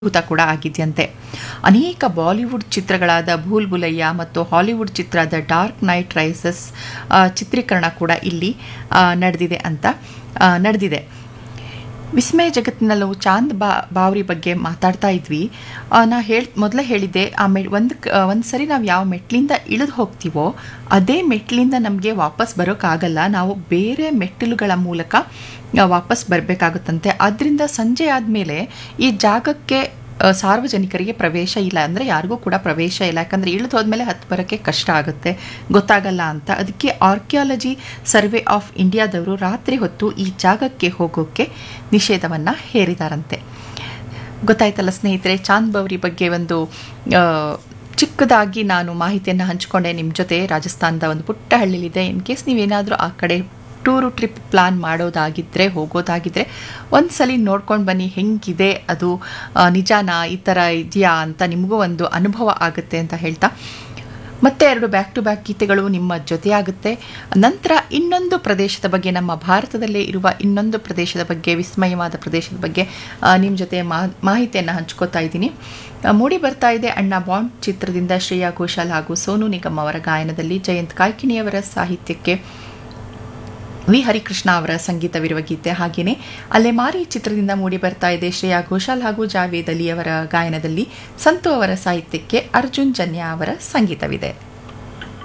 ಭೂತ ಕೂಡ ಆಗಿದೆಯಂತೆ ಅನೇಕ ಬಾಲಿವುಡ್ ಚಿತ್ರಗಳಾದ ಭೂಲ್ ಬುಲಯ್ಯ ಮತ್ತು ಹಾಲಿವುಡ್ ಚಿತ್ರ ದ ಡಾರ್ಕ್ ನೈಟ್ ರೈಸಸ್ ಚಿತ್ರೀಕರಣ ಕೂಡ ಇಲ್ಲಿ ಆ, ನಡೆದಿದೆ ಅಂತ ಆ, ನಡೆದಿದೆ ವಿಸ್ಮಯ ಜಗತ್ತಿನಲ್ಲೂ ಚಾಂದ್ ಬಾ ಬಾವ್ರಿ ಬಗ್ಗೆ ಮಾತಾಡ್ತಾ ಇದ್ವಿ ಆ, ನಾ ಹೇಳ್ ಮೊದಲೇ ಹೇಳಿದ್ದೆ ಆ ಮೆ ಒಂದು ಒಂದು ಸರಿ ನಾವು ಯಾವ ಮೆಟ್ಲಿಂದ ಇಳಿದು ಹೋಗ್ತೀವೋ ಅದೇ ಮೆಟ್ಲಿಂದ ನಮಗೆ ವಾಪಸ್ ಬರೋಕ್ಕಾಗಲ್ಲ ನಾವು ಬೇರೆ ಮೆಟ್ಟಿಲುಗಳ ಮೂಲಕ ಆ, ವಾಪಸ್ ಬರಬೇಕಾಗುತ್ತಂತೆ ಅದರಿಂದ ಸಂಜೆ ಆದಮೇಲೆ ಈ ಜಾಗಕ್ಕೆ ಆ, ಸಾರ್ವಜನಿಕರಿಗೆ ಪ್ರವೇಶ ಇಲ್ಲ ಅಂದರೆ ಯಾರಿಗೂ ಕೂಡ ಪ್ರವೇಶ ಇಲ್ಲ ಯಾಕಂದರೆ ಇಳಿದು ಹೋದ್ಮೇಲೆ ಹತ್ತು ಬರೋಕ್ಕೆ ಕಷ್ಟ ಆಗುತ್ತೆ ಗೊತ್ತಾಗಲ್ಲ ಅಂತ ಅದಕ್ಕೆ ಆರ್ಕಿಯಾಲಜಿ ಸರ್ವೆ ಆಫ್ ಇಂಡಿಯಾದವರು ರಾತ್ರಿ ಹೊತ್ತು ಈ ಜಾಗಕ್ಕೆ ಹೋಗೋಕ್ಕೆ ನಿಷೇಧವನ್ನು ಹೇರಿದಾರಂತೆ ಗೊತ್ತಾಯ್ತಲ್ಲ ಸ್ನೇಹಿತರೆ ಚಾಂದ್ ಬೌರಿ ಬಗ್ಗೆ ಒಂದು ಆ, ಚಿಕ್ಕದಾಗಿ ನಾನು ಮಾಹಿತಿಯನ್ನು ಹಂಚಿಕೊಂಡೆ ನಿಮ್ಮ ಜೊತೆ ರಾಜಸ್ಥಾನದ ಒಂದು ಪುಟ್ಟ ಹಳ್ಳಿಲಿದೆ ಇನ್ ಕೇಸ್ ನೀವೇನಾದರೂ ಆ ಕಡೆ ಟೂರು ಟ್ರಿಪ್ ಪ್ಲಾನ್ ಮಾಡೋದಾಗಿದ್ದರೆ ಹೋಗೋದಾಗಿದ್ದರೆ ಒಂದು ಸಲ ನೋಡ್ಕೊಂಡು ಬನ್ನಿ ಹೆಂಗಿದೆ ಅದು ಆ, ನಿಜಾನಾ ಈ ಥರ ಇದೆಯಾ ಅಂತ ನಿಮಗೂ ಒಂದು ಅನುಭವ ಆಗುತ್ತೆ ಅಂತ ಹೇಳ್ತಾ ಮತ್ತೆ ಎರಡು ಬ್ಯಾಕ್ ಟು ಬ್ಯಾಕ್ ಗೀತೆಗಳು ನಿಮ್ಮ ಜೊತೆಯಾಗುತ್ತೆ ನಂತರ ಇನ್ನೊಂದು ಪ್ರದೇಶದ ಬಗ್ಗೆ ನಮ್ಮ ಭಾರತದಲ್ಲೇ ಇರುವ ಇನ್ನೊಂದು ಪ್ರದೇಶದ ಬಗ್ಗೆ ವಿಸ್ಮಯವಾದ ಪ್ರದೇಶದ ಬಗ್ಗೆ ನಿಮ್ಮ ಜೊತೆ ಮಾ- ಮಾಹಿತಿಯನ್ನು ಹಂಚ್ಕೋತಾ ಇದ್ದೀನಿ ಆ, ಮೂಡಿ ಬರ್ತಾ ಇದೆ ಅಣ್ಣ ಬಾಂಡ್ ಚಿತ್ರದಿಂದ ಶ್ರೇಯಾ ಘೋಷಾಲ್ ಹಾಗೂ ಸೋನು ನಿಗಮ್ ಅವರ ಗಾಯನದಲ್ಲಿ ಜಯಂತ್ ಕಾಯ್ಕಿಣಿಯವರ ಸಾಹಿತ್ಯಕ್ಕೆ ವಿ ಹರಿಕೃಷ್ಣ ಅವರ ಸಂಗೀತವಿರುವ ಗೀತೆ ಹಾಗೆಯೇ ಅಲೆಮಾರಿ ಚಿತ್ರದಿಂದ ಮೂಡಿ ಬರ್ತಾ ಇದೆ ಶ್ರೇಯಾ ಘೋಷಾಲ್ ಹಾಗೂ ಜಾವೇದ್ ಅಲಿ ಅವರ ಗಾಯನದಲ್ಲಿ ಸಂತು ಅವರ ಸಾಹಿತ್ಯಕ್ಕೆ ಅರ್ಜುನ್ ಜನ್ಯ ಅವರ ಸಂಗೀತವಿದೆ